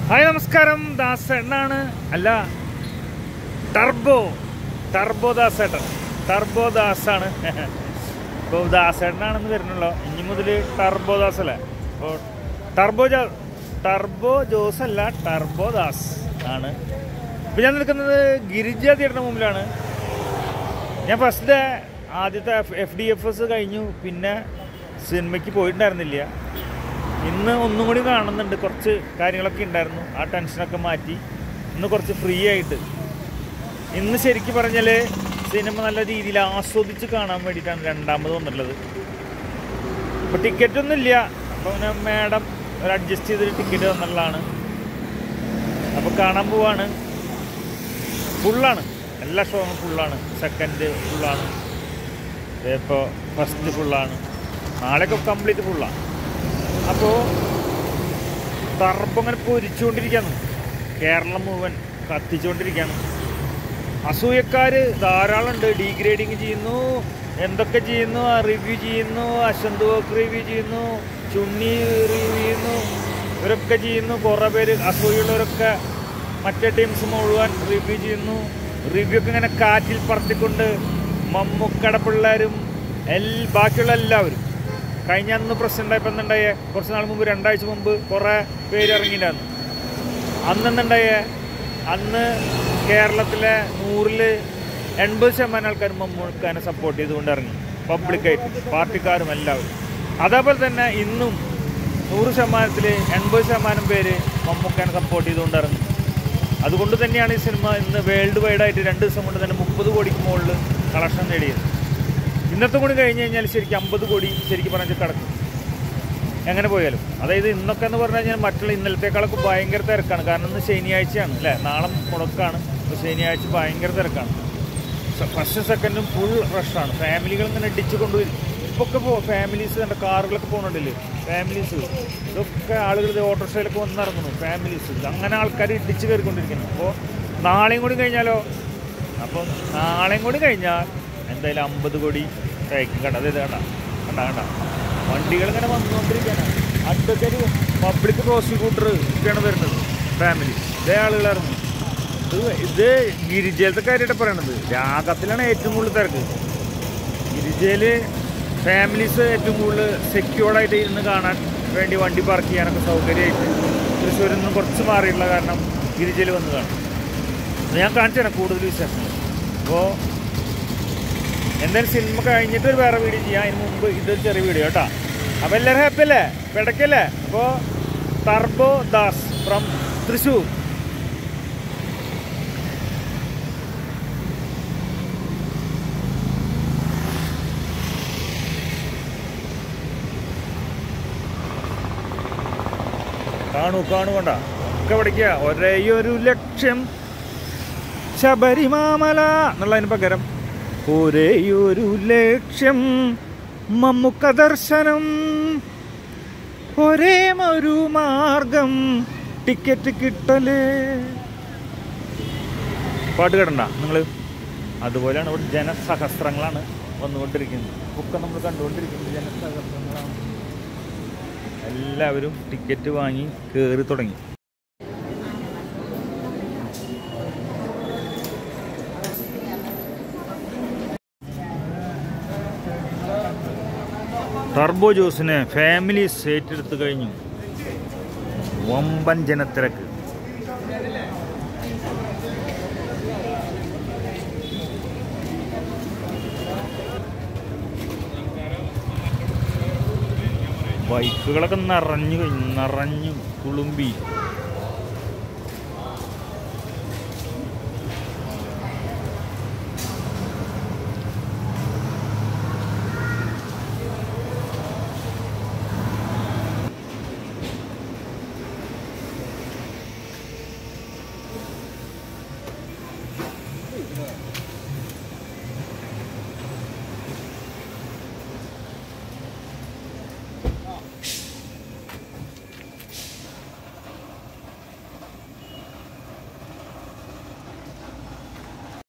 hi നമസ്കാരം ദാസ് എന്നാണ് അല്ല ടർബോ ടർബോ ദാസേട്ടൻ ടർബോ ദാസാണ് ഇപ്പോൾ ദാസേട്ടനാണെന്ന് വരുന്നുള്ളൂ ഇനി മുതൽ ടർബോ ദാസ് അല്ലേ അപ്പോൾ ടർബോ ജോ ടർബോ ജോസ് അല്ല ടർബോ ദാസ് ആണ് ഇപ്പം ഞാൻ നിൽക്കുന്നത് ഗിരിജ തിയേറ്ററിന് മുമ്പിലാണ് ഞാൻ ഫസ്റ്റ് ഡേ ആദ്യത്തെ എഫ് ഡി എഫ് എസ് കഴിഞ്ഞു പിന്നെ സിനിമയ്ക്ക് പോയിട്ടുണ്ടായിരുന്നില്ല ഇന്ന് ഒന്നും കൂടി കാണുന്നുണ്ട് കുറച്ച് കാര്യങ്ങളൊക്കെ ഉണ്ടായിരുന്നു ആ ടെൻഷനൊക്കെ മാറ്റി ഇന്ന് കുറച്ച് ഫ്രീ ആയിട്ട് ഇന്ന് ശരിക്കും പറഞ്ഞാൽ സിനിമ നല്ല രീതിയിൽ ആസ്വദിച്ച് കാണാൻ വേണ്ടിയിട്ടാണ് രണ്ടാമത് വന്നിട്ടുള്ളത് അപ്പോൾ ടിക്കറ്റൊന്നും ഇല്ല അപ്പോൾ പിന്നെ മാഡം ഒരു അഡ്ജസ്റ്റ് ചെയ്തൊരു ടിക്കറ്റ് തന്നുള്ളതാണ് അപ്പോൾ കാണാൻ പോവാണ് ഫുള്ളാണ് എല്ലാ ഷോയും ഫുള്ളാണ് സെക്കൻഡ് ഫുള്ളാണ് ഇപ്പോൾ ഫസ്റ്റ് ഫുള്ളാണ് നാളെയൊക്കെ കംപ്ലീറ്റ് ഫുള്ളാണ് അപ്പോൾ ടർബ് അങ്ങനെ പൊരിച്ചുകൊണ്ടിരിക്കുകയാണ് കേരളം മുഴുവൻ കത്തിച്ചുകൊണ്ടിരിക്കുകയാണ് അസൂയക്കാർ ധാരാളമുണ്ട് ഡീഗ്രേഡിങ് ചെയ്യുന്നു എന്തൊക്കെ ചെയ്യുന്നു റിവ്യൂ ചെയ്യുന്നു അശന്ത് വർക്ക് റിവ്യൂ ചെയ്യുന്നു ചുണ്ണി റിവ്യൂ ചെയ്യുന്നു ഇവരൊക്കെ ചെയ്യുന്നു കുറേ പേര് അസൂയുള്ളവരൊക്കെ മറ്റേ ടീംസ് മുഴുവൻ റിവ്യൂ ചെയ്യുന്നു റിവ്യൂ ഒക്കെ ഇങ്ങനെ കാറ്റിൽ പറത്തിക്കൊണ്ട് മമ്മൂക്കട പിള്ളേരും എൽ ബാക്കിയുള്ള എല്ലാവരും കഴിഞ്ഞ അന്ന് പ്രശ്നം ഉണ്ടായപ്പോൾ എന്തുണ്ടായേ കുറച്ച് നാൾ മുമ്പ് രണ്ടാഴ്ച മുമ്പ് കുറേ പേര് ഇറങ്ങിയിട്ടുണ്ടായിരുന്നു അന്ന് എന്തുണ്ടായേ അന്ന് കേരളത്തിലെ നൂറിൽ എൺപത് ശതമാനം ആൾക്കാർ മമ്മൂക്കാനെ സപ്പോർട്ട് ചെയ്തുകൊണ്ട് ഇറങ്ങി പബ്ലിക്കായിട്ട് പാർട്ടിക്കാരും എല്ലാവരും അതേപോലെ തന്നെ ഇന്നും നൂറ് ശതമാനത്തിൽ എൺപത് ശതമാനം പേര് മമ്മൂക്കാനെ സപ്പോർട്ട് ചെയ്തുകൊണ്ട് ഇറങ്ങി അതുകൊണ്ട് തന്നെയാണ് ഈ സിനിമ ഇന്ന് വേൾഡ് വൈഡായിട്ട് രണ്ട് ദിവസം കൊണ്ട് തന്നെ മുപ്പത് കോടിക്ക് മുകളിൽ കളക്ഷൻ നേടിയത് ഇന്നത്തെ കൂടി കഴിഞ്ഞ് കഴിഞ്ഞാൽ ശരിക്കും അമ്പത് കോടി ശരിക്കും പറഞ്ഞാൽ കിടക്കും എങ്ങനെ പോയാലും അതായത് ഇന്നൊക്കെ എന്ന് പറഞ്ഞു കഴിഞ്ഞാൽ മറ്റുള്ള ഇന്നലത്തേക്കാളൊക്കെ ഭയങ്കര തിരക്കാണ് കാരണം ഇന്ന് ശനിയാഴ്ചയാണ് അല്ലേ നാളെ മുടക്കാണ് ഇപ്പോൾ ശനിയാഴ്ച ഭയങ്കര തിരക്കാണ് ഫസ്റ്റ് സെക്കൻഡും ഫുൾ റഷാണ് ഫാമിലികൾ ഇങ്ങനെ ഇടിച്ച് കൊണ്ടുവരും ഇപ്പൊക്കെ പോ ഫാമിലീസ് കണ്ട കാറുകളൊക്കെ പോകുന്നുണ്ടല്ലേ ഫാമിലീസ് ഇതൊക്കെ ആളുകൾ ഇത് ഓട്ടോറിക്ഷയിലൊക്കെ വന്നിറങ്ങുന്നു ഫാമിലീസ് അങ്ങനെ ആൾക്കാർ ഇടിച്ച് കയറിക്കൊണ്ടിരിക്കുന്നു അപ്പോൾ നാളെയും കൂടി കഴിഞ്ഞാലോ അപ്പോൾ നാളെയും കൂടി കഴിഞ്ഞാൽ എന്തായാലും അമ്പത് കോടി തയ്ക്കും കണ്ട അതായത് കണ്ട കണ്ട കണ്ട വണ്ടികൾ ഇങ്ങനെ വന്നുകൊണ്ടിരിക്കുകയാണ് അഡ്വക്കേറ്റ് പബ്ലിക് പ്രോസിക്യൂട്ടർ ഒക്കെയാണ് വരുന്നത് ഫാമിലി ഇതേ ആളുകളായിരുന്നു ഇത് ഇത് ഗിരിജയിലത്തെ കാര്യമായിട്ട് പറയണത് രാഗത്തിലാണ് ഏറ്റവും കൂടുതൽ തിരക്ക് ഗിരിജയിൽ ഫാമിലീസ് ഏറ്റവും കൂടുതൽ സെക്യൂർഡായിട്ട് ഇരുന്ന് കാണാൻ വേണ്ടി വണ്ടി പാർക്ക് ചെയ്യാനൊക്കെ സൗകര്യമായിട്ട് തൃശ്ശൂരിൽ നിന്ന് കുറച്ച് മാറിയിട്ടുള്ള കാരണം ഗിരിജയിൽ വന്ന് കാണും ഞാൻ കാണിച്ചു തരാം കൂടുതൽ വിശേഷങ്ങൾ അപ്പോൾ എന്തായാലും സിനിമ കഴിഞ്ഞിട്ട് ഒരു വേറെ വീഡിയോ ചെയ്യാം അതിന് മുമ്പ് ഇതൊരു ചെറിയ വീഡിയോ കേട്ടോ അപ്പോൾ എല്ലാവരും ഹാപ്പി അല്ലേ പിടക്കല്ലേ അപ്പോൾ ടർബോ ദാസ് ഫ്രം തൃശ്ശൂർ കാണൂ കാണൂ കൊണ്ട ഒക്കെ പഠിക്കുക ഒരേ ഒരു ലക്ഷ്യം ശബരിമാമല എന്നുള്ളതിന് പകരം ഒരേ ഒരു ലക്ഷ്യം മമ്മുക്ക ദർശനം ഒരേ ഒരു മാർഗം ടിക്കറ്റ് കിട്ടല് പാട്ട് കേട്ടണ്ട നിങ്ങൾ അതുപോലെയാണ് ഇവിടെ ജനസഹസ്രങ്ങളാണ് വന്നുകൊണ്ടിരിക്കുന്നത് ഒക്കെ നമ്മൾ കണ്ടുകൊണ്ടിരിക്കുന്നത് ജനസഹസ്രങ്ങളാണ് എല്ലാവരും ടിക്കറ്റ് വാങ്ങി കയറി തുടങ്ങി ടർബോ ജ്യൂസിനെ ഫാമിലി ഏറ്റെടുത്ത് കഴിഞ്ഞു വമ്പൻ ജനത്തിരക്ക് ബൈക്കുകളൊക്കെ നിറഞ്ഞു കഴിഞ്ഞു നിറഞ്ഞു തുളുമ്പി